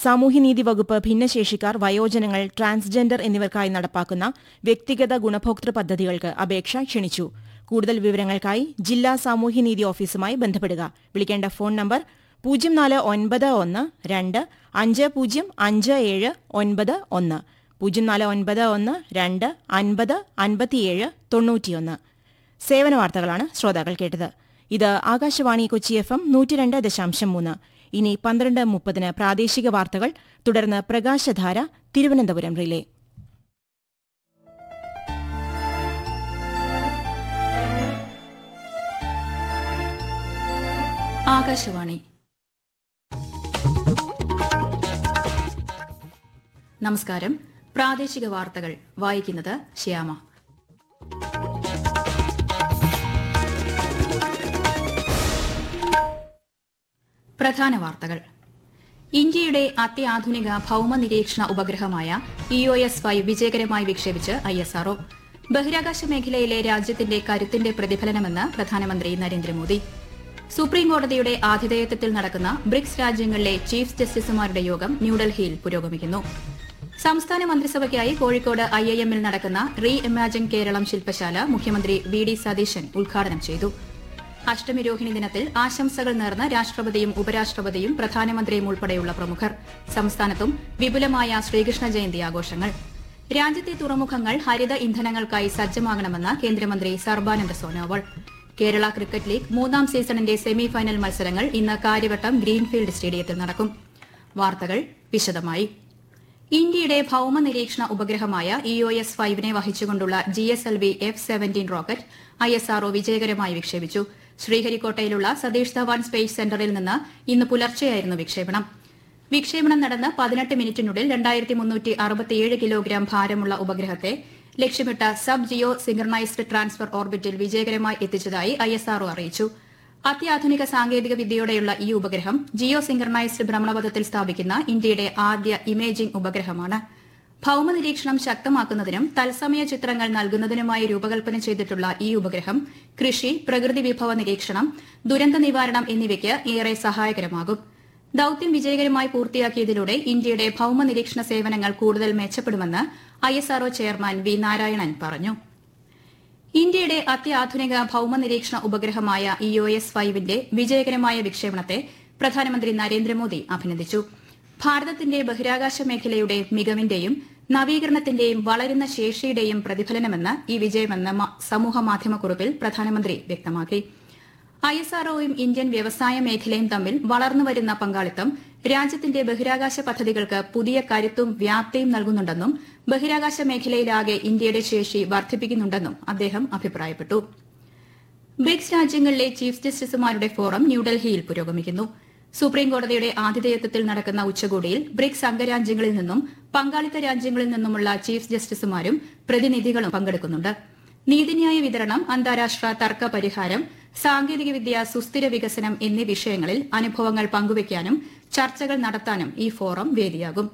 സാമൂഹ്യനീതി വകുപ്പ് ഭിന്നശേഷിക്കാർ വയോജനങ്ങൾ ട്രാൻസ്ജെൻഡർ എന്നിവർക്കായി നടപ്പാക്കുന്ന വ്യക്തിഗത ഗുണഭോക്തൃ പദ്ധതികൾക്ക് അപേക്ഷ ക്ഷണിച്ചു കൂടുതൽ വിവരങ്ങൾക്കായി ജില്ലാ സാമൂഹ്യനീതി ഓഫീസുമായി ബന്ധപ്പെടുക വിളിക്കേണ്ട ഫോൺ നമ്പർ പൂജ്യം നാല് ഒൻപത് ഒന്ന് രണ്ട് അഞ്ച് പൂജ്യം അഞ്ച് ഏഴ് ഒൻപത് ഒന്ന് പൂജ്യം നാല് ഒൻപത് ഒന്ന് രണ്ട് അൻപത് അൻപത്തിയേഴ് തൊണ്ണൂറ്റിയൊന്ന് സേവന വാർത്തകളാണ് ശ്രോതാക്കൾ കേട്ടത് ഇത് ആകാശവാണി കൊച്ചി എഫ് എം നൂറ്റിരണ്ട് ദശാംശം മൂന്ന് ഇനി പന്ത്രണ്ട് മുപ്പതിന് പ്രാദേശിക വാർത്തകൾ തുടർന്ന് പ്രകാശധാര തിരുവനന്തപുരം റിലേ ആകാശവാണി നമസ്കാരം പ്രാദേശിക വാർത്തകൾ വായിക്കുന്നത് ശ്യാമ പ്രധാന വാർത്തകൾ ഇന്ത്യയുടെ അത്യാധുനിക ഭൌമ നിരീക്ഷണ ഉപഗ്രഹമായ ഇ ഒ എസ് ഫൈവ് വിജയകരമായി വിക്ഷേപിച്ച് ഐ എസ് ആർഒ ബഹിരാകാശ മേഖലയിലെ രാജ്യത്തിന്റെ കരുത്തിന്റെ പ്രതിഫലനമെന്ന് പ്രധാനമന്ത്രി നരേന്ദ്രമോദി സുപ്രീം കോടതിയുടെ ആതിഥേയത്വത്തിൽ നടക്കുന്ന ബ്രിക്സ് രാജ്യങ്ങളിലെ ചീഫ് ജസ്റ്റിസുമാരുടെ യോഗം ന്യൂഡൽഹിയിൽ പുരോഗമിക്കുന്നു സംസ്ഥാന മന്ത്രിസഭയ്ക്കായി കോഴിക്കോട് ഐ ഐ എമ്മിൽ നടക്കുന്ന റീ ഇമാജിൻ കേരളം ശില്പശാല മുഖ്യമന്ത്രി വി ഡി സതീശൻ ഉദ്ഘാടനം ചെയ്തു അഷ്ടമി രോഹിണി ദിനത്തിൽ ആശംസകൾ നേർന്ന് രാഷ്ട്രപതിയും ഉപരാഷ്ട്രപതിയും പ്രധാനമന്ത്രിയും ഉൾപ്പെടെയുള്ള പ്രമുഖർ സംസ്ഥാനത്തും വിപുലമായ ശ്രീകൃഷ്ണ ജയന്തി ആഘോഷങ്ങൾ രാജ്യത്തെ തുറമുഖങ്ങൾ ഹരിത ഇന്ധനങ്ങൾക്കായി സജ്ജമാകണമെന്ന് കേന്ദ്രമന്ത്രി സർബാനന്ദ സോനോവാൾ കേരള ക്രിക്കറ്റ് ലീഗ് മൂന്നാം സീസണിന്റെ സെമി ഫൈനൽ മത്സരങ്ങൾ ഇന്ന് കാര്യവട്ടം ഗ്രീൻഫീൽഡ് സ്റ്റേഡിയത്തിൽ നടക്കും വാർത്തകൾ വിശദമായി ഇന്ത്യയുടെ ഭൌമ നിരീക്ഷണ ഉപഗ്രഹമായ ഇ ഒ എസ് ഫൈവിനെ വഹിച്ചുകൊണ്ടുള്ള G S L V F seventeen rocket I S R O വിജയകരമായി വിക്ഷേപിച്ചു ശ്രീഹരിക്കോട്ടയിലുള്ള സതീഷ് ധവാൻ സ്പേസ് സെന്ററിൽ നിന്ന് ഇന്ന് പുലർച്ചെയായിരുന്നു വിക്ഷേപണം വിക്ഷേപണം നടന്ന് പതിനെട്ട് മിനിറ്റിനുള്ളിൽ രണ്ടായിരത്തി മുന്നൂറ്റി അറുപത്തിയേഴ് കിലോഗ്രാം ഭാരമുള്ള ഉപഗ്രഹത്തെ ലക്ഷ്യമിട്ട സബ് ജിയോ സിംഗർണൈസ്ഡ് ട്രാൻസ്ഫർ ഓർബിറ്റിൽ വിജയകരമായി എത്തിച്ചതായി ഐ എസ് ആർഒ അറിയിച്ചു അത്യാധുനിക സാങ്കേതിക വിദ്യയോടെയുള്ള ഈ ഉപഗ്രഹം ജിയോ സിംഗർണൈസ്ഡ് ഭ്രമണപഥത്തിൽ സ്ഥാപിക്കുന്ന ഇന്ത്യയുടെ ആദ്യ ഇമേജിംഗ് ഉപഗ്രഹമാണ് ഭൌമ നിരീക്ഷണം ശക്തമാക്കുന്നതിനും തത്സമയ ചിത്രങ്ങൾ നൽകുന്നതിനുമായി രൂപകൽപ്പന ചെയ്തിട്ടുള്ള ഈ ഉപഗ്രഹം കൃഷി പ്രകൃതി വിഭവ നിരീക്ഷണം ദുരന്ത നിവാരണം എന്നിവയ്ക്ക് ഏറെ സഹായകരമാകും ദൌത്യം വിജയകരമായി പൂർത്തിയാക്കിയതിലൂടെ ഇന്ത്യയുടെ ഭൌമ നിരീക്ഷണ സേവനങ്ങൾ കൂടുതൽ മെച്ചപ്പെടുമെന്ന് ഐഎസ്ആർഒ ചെയർമാൻ വി നാരായണൻ പറഞ്ഞു ഇന്ത്യയുടെ അത്യാധുനിക ഭൌമ നിരീക്ഷണ ഉപഗ്രഹമായ ഇ ഒ എസ് ഫൈവിന്റെ വിജയകരമായ വിക്ഷേപണത്തെ പ്രധാനമന്ത്രി നരേന്ദ്രമോദി അഭിനന്ദിച്ചു ഭാരതത്തിന്റെ ബഹിരാകാശ മേഖലയുടെ മികവിന്റെയും നവീകരണത്തിന്റെയും വളരുന്ന ശേഷിയുടെയും പ്രതിഫലനമെന്ന് ഈ വിജയമെന്ന് മ- സമൂഹമാധ്യമക്കുറിപ്പിൽ പ്രധാനമന്ത്രി വ്യക്തമാക്കി ഐ എസ് ആർഒയും ഇന്ത്യൻ വ്യവസായ മേഖലയും തമ്മിൽ വളർന്നുവരുന്ന പങ്കാളിത്തം രാജ്യത്തിന്റെ ബഹിരാകാശ പദ്ധതികൾക്ക് പുതിയ കരുത്തും വ്യാപ്തിയും നൽകുന്നുണ്ടെന്നും ബഹിരാകാശ മേഖലയിലാകെ ഇന്ത്യയുടെ ശേഷി വർദ്ധിപ്പിക്കുന്നുണ്ടെന്നും അദ്ദേഹം അഭിപ്രായപ്പെട്ടു ബ്രിക്സ് രാജ്യങ്ങളിലെ ചീഫ് ജസ്റ്റിസുമാരുടെ ഫോറം ന്യൂഡൽഹിയിൽ പുരോഗമിക്കുന്നു സുപ്രീം കോടതിയുടെ ആതിഥേയത്വത്തിൽ നടക്കുന്ന ഉച്ചകോടിയിൽ ബ്രിക്സ് അംഗരാജ്യങ്ങളിൽ നിന്നും പങ്കാളിത്ത രാജ്യങ്ങളിൽ നിന്നുമുള്ള ചീഫ് ജസ്റ്റിസുമാരും പ്രതിനിധികളും പങ്കെടുക്കുന്നുണ്ട് നീതിന്യായ വിതരണം അന്താരാഷ്ട്ര തർക്ക പരിഹാരം സാങ്കേതികവിദ്യ സുസ്ഥിര വികസനം എന്നീ വിഷയങ്ങളിൽ അനുഭവങ്ങൾ പങ്കുവയ്ക്കാനും ചർച്ചകൾ നടത്താനും ഈ ഫോറം വേദിയാകും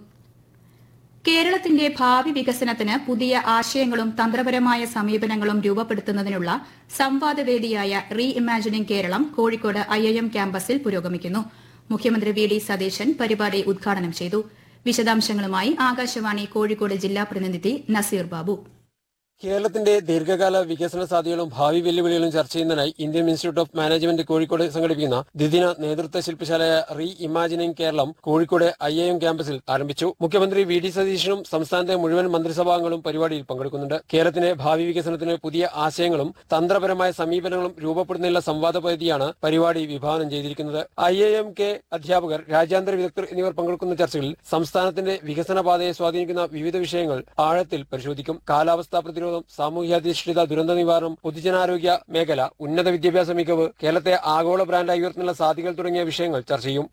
കേരളത്തിന്റെ ഭാവി വികസനത്തിന് പുതിയ ആശയങ്ങളും തന്ത്രപരമായ സമീപനങ്ങളും രൂപപ്പെടുത്തുന്നതിനുള്ള സംവാദവേദിയായ reimagining Keralam Kozhikode I I M ക്യാമ്പസിൽ പുരോഗമിക്കുന്നു മുഖ്യമന്ത്രി വി ഡി സതീശൻ പരിപാടി ഉദ്ഘാടനം ചെയ്തു വിശദാംശങ്ങളുമായി ആകാശവാണി കോഴിക്കോട് ജില്ലാ പ്രതിനിധി നസീർ ബാബു കേരളത്തിന്റെ ദീർഘകാല വികസന സാധ്യതകളും ഭാവി വെല്ലുവിളികളും ചർച്ച ചെയ്യുന്നതിനായി Indian Institute of Management Kozhikode സംഘടിപ്പിക്കുന്ന ദ്വിദിന നേതൃത്വ ശില്പശാലയായ reimagining Keralam Kozhikode I I M ക്യാമ്പസിൽ ആരംഭിച്ചു മുഖ്യമന്ത്രി വി ഡി സതീശനും സംസ്ഥാനത്തെ മുഴുവൻ മന്ത്രിസഭാംഗങ്ങളും പരിപാടിയിൽ പങ്കെടുക്കുന്നുണ്ട് കേരളത്തിന്റെ ഭാവി വികസനത്തിന് പുതിയ ആശയങ്ങളും തന്ത്രപരമായ സമീപനങ്ങളും രൂപപ്പെടുന്നതിനുള്ള സംവാദ പദ്ധതിയാണ് പരിപാടി വിഭാവനം ചെയ്തിരിക്കുന്നത് ഐ ഐ എം കെ അധ്യാപകർ രാജ്യാന്തര വിദഗ്ധർ എന്നിവർ പങ്കെടുക്കുന്ന ചർച്ചകളിൽ സംസ്ഥാനത്തിന്റെ വികസന പാതയെ സ്വാധീനിക്കുന്ന വിവിധ വിഷയങ്ങൾ ആഴത്തിൽ പരിശോധിക്കും കാലാവസ്ഥാ പ്രതിരോധം സാമൂഹ്യാധിഷ്ഠിത ദുരന്ത നിവാരണം പൊതുജനാരോഗ്യ മേഖല ഉന്നത വിദ്യാഭ്യാസ മികവ് കേരളത്തെ ആഗോള ബ്രാൻഡായി ഉയർത്തുന്ന സാധ്യതകൾ തുടങ്ങിയ വിഷയങ്ങൾ ചർച്ച ചെയ്യും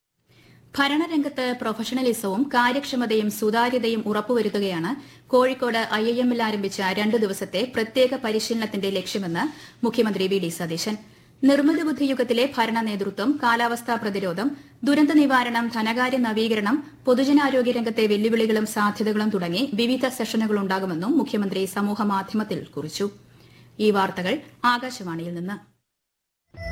ഭരണരംഗത്ത് പ്രൊഫഷണലിസവും കാര്യക്ഷമതയും സുതാര്യതയും ഉറപ്പുവരുത്തുകയാണ് കോഴിക്കോട് ഐ ഐ എമ്മിൽ ആരംഭിച്ച രണ്ടു ദിവസത്തെ പ്രത്യേക പരിശീലനത്തിന്റെ ലക്ഷ്യമെന്ന് മുഖ്യമന്ത്രി വി ഡി സതീശൻ നിർമ്മിത ബുദ്ധി യുഗത്തിലെ ഭരണ നേതൃത്വം കാലാവസ്ഥാ പ്രതിരോധം ദുരന്ത നിവാരണം ധനകാര്യ നവീകരണം പൊതുജനാരോഗ്യ രംഗത്തെ വെല്ലുവിളികളും സാധ്യതകളും തുടങ്ങി വിവിധ സെഷനുകൾ ഉണ്ടാകുമെന്നും മുഖ്യമന്ത്രി സമൂഹമാധ്യമത്തിൽ കുറിച്ചു ഈ വാർത്തകൾ ആകാശവാണിയിൽ നിന്ന്